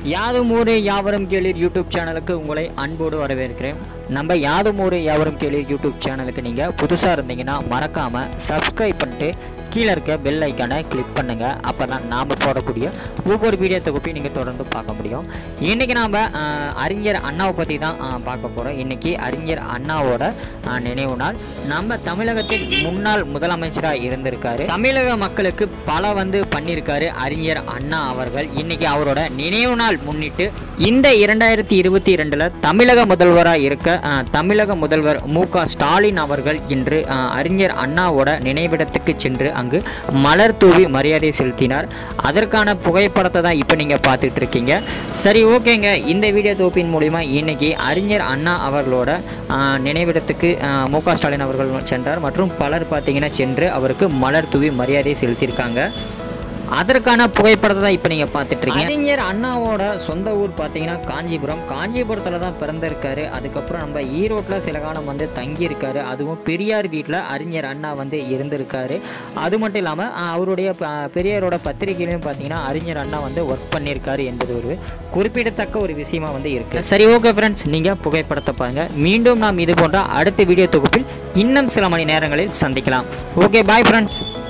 யாதும் ஊரே யாவரும் கேளீர் யூடியூப் சேனலுக்கு உங்களை அன்போடு வரவேற்கிறேன் நம்ம யாதும் ஊரே யாவரும் கேளீர் யூடியூப் சேனலுக்கு நீங்கள் புதுசாக இருந்தீங்கன்னா மறக்காமல் சப்ஸ்கிரைப் பண்ணிட்டு கீழே இருக்க பெல் ஐக்கானை கிளிக் பண்ணுங்கள் அப்போ தான் நாம் போடக்கூடிய ஒவ்வொரு வீடியோ தொகுப்பையும் நீங்கள் தொடர்ந்து பார்க்க முடியும் இன்றைக்கி நாம் அறிஞர் அண்ணாவை பற்றி தான் ஆஹ், பார்க்க போகிறோம் இன்றைக்கி அறிஞர் அண்ணாவோட ஆஹ், நினைவு நாள் நம்ம தமிழகத்தின் முன்னாள் முதலமைச்சராக இருந்திருக்காரு தமிழக மக்களுக்கு பல வந்து பண்ணியிருக்காரு அறிஞர் அண்ணா அவர்கள் இன்னைக்கு அவரோட நினைவு நாள் முன்னிட்டு இந்த இரண்டாயிரத்தி இருபத்தி ரெண்டில் தமிழக முதல்வராக இருக்க ஆஹ், தமிழக முதல்வர் மு க ஸ்டாலின் அவர்கள் இன்று ஆஹ், அறிஞர் அண்ணாவோட நினைவிடத்துக்கு சென்று அங்கு மலர் தூவி மரியாதை செலுத்தினார் அதற்கான புகைப்படத்தை தான் இப்போ நீங்கள் பார்த்துட்டு இருக்கீங்க சரி ஓகேங்க இந்த வீடியோ தொகுப்பின் மூலிமா இன்னைக்கு அறிஞர் அண்ணா அவர்களோட ஆஹ், நினைவிடத்துக்கு ஆஹ், மு க ஸ்டாலின் அவர்கள் சென்றார் மற்றும் பலர் பார்த்தீங்கன்னா சென்று அவருக்கு மலர் தூவி மரியாதை செலுத்தியிருக்காங்க அதற்கான புகைப்படத்தை தான் இப்போ நீங்கள் பார்த்துட்டு இருக்கீங்க அறிஞர் அண்ணாவோட சொந்த ஊர் பார்த்தீங்கன்னா காஞ்சிபுரம் காஞ்சிபுரத்தில் தான் பிறந்திருக்காரு அதுக்கப்புறம் நம்ம ஈரோட்டில் சில காலம் வந்து தங்கியிருக்காரு அதுவும் பெரியார் வீட்டில் அறிஞர் அண்ணா வந்து இருந்திருக்காரு அது மட்டும் இல்லாமல் அவருடைய ப- பெரியாரோட பத்திரிகையிலையும் பார்த்தீங்கன்னா அறிஞர் அண்ணா வந்து ஒர்க் பண்ணியிருக்காரு என்பது ஒரு குறிப்பிடத்தக்க ஒரு விஷயமா வந்து இருக்கு சரி ஓகே ஃப்ரெண்ட்ஸ் நீங்கள் புகைப்படத்தை பாருங்க மீண்டும் நாம் இது போன்ற அடுத்த வீடியோ தொகுப்பில் இன்னும் சில மணி நேரங்களில் சந்திக்கலாம் ஓகே பாய் ஃப்ரெண்ட்ஸ்